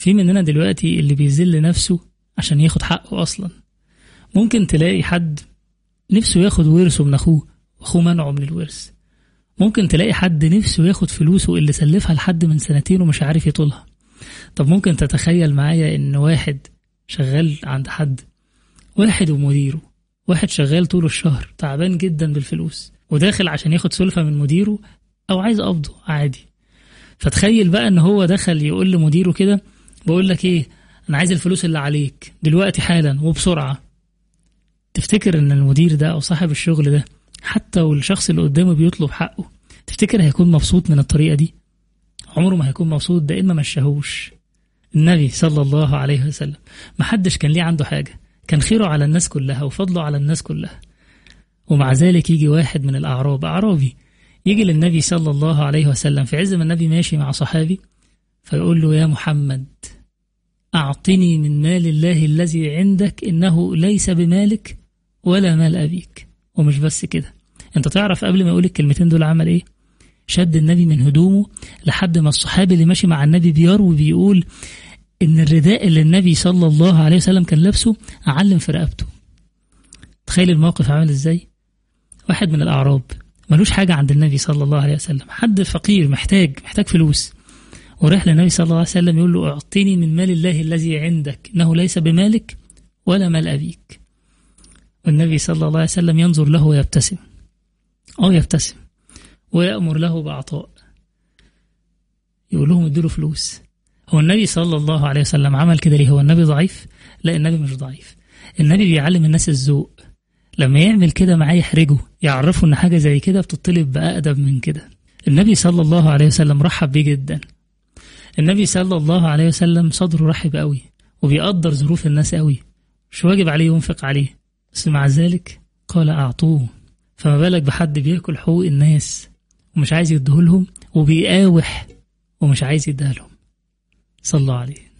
في مننا دلوقتي اللي بيذل نفسه عشان ياخد حقه أصلا ممكن تلاقي حد نفسه ياخد ورثه من أخوه وأخوه منعه من الورث ممكن تلاقي حد نفسه ياخد فلوسه اللي سلفها لحد من سنتين ومش عارف يطولها طب ممكن تتخيل معايا إن واحد شغال عند حد واحد ومديره واحد شغال طول الشهر تعبان جدا بالفلوس وداخل عشان ياخد سلفة من مديره أو عايز قبضه عادي فتخيل بقى إن هو دخل يقول لمديره كده بقول لك إيه أنا عايز الفلوس اللي عليك دلوقتي حالا وبسرعة تفتكر إن المدير ده أو صاحب الشغل ده حتى والشخص اللي قدامه بيطلب حقه تفتكر هيكون مبسوط من الطريقة دي عمره ما هيكون مبسوط ده إما مشاهوش النبي صلى الله عليه وسلم محدش كان ليه عنده حاجة كان خيره على الناس كلها وفضله على الناس كلها ومع ذلك يجي واحد من الأعراب أعرابي يجي للنبي صلى الله عليه وسلم في عز ما النبي ماشي مع صحابي فيقول له يا محمد أعطني من مال الله الذي عندك إنه ليس بمالك ولا مال أبيك ومش بس كده انت تعرف قبل ما يقول الكلمتين دول عمل ايه شد النبي من هدومه لحد ما الصحابي اللي ماشي مع النبي بيروي بيقول ان الرداء اللي النبي صلى الله عليه وسلم كان لابسه علم في رقبته تخيل الموقف عامل ازاي واحد من الاعراب ملوش حاجة عند النبي صلى الله عليه وسلم حد فقير محتاج محتاج فلوس وراح للنبي صلى الله عليه وسلم يقول له اعطني من مال الله الذي عندك انه ليس بمالك ولا مال ابيك والنبي صلى الله عليه وسلم ينظر له ويبتسم أو يبتسم ويأمر له بعطاء يقول لهم ادوا فلوس هو النبي صلى الله عليه وسلم عمل كده ليه هو النبي ضعيف لا النبي مش ضعيف النبي بيعلم الناس الذوق لما يعمل كده معاه يحرجه يعرفه ان حاجه زي كده بتطلب بأدب من كده النبي صلى الله عليه وسلم رحب بيه جدا النبي صلى الله عليه وسلم صدره رحب قوي وبيقدر ظروف الناس قوي مش واجب عليه ينفق عليه بس مع ذلك قال أعطوه فما بالك بحد بياكل حقوق الناس ومش عايز يديهولهم وبيقاوح ومش عايز يديها لهم صلوا عليه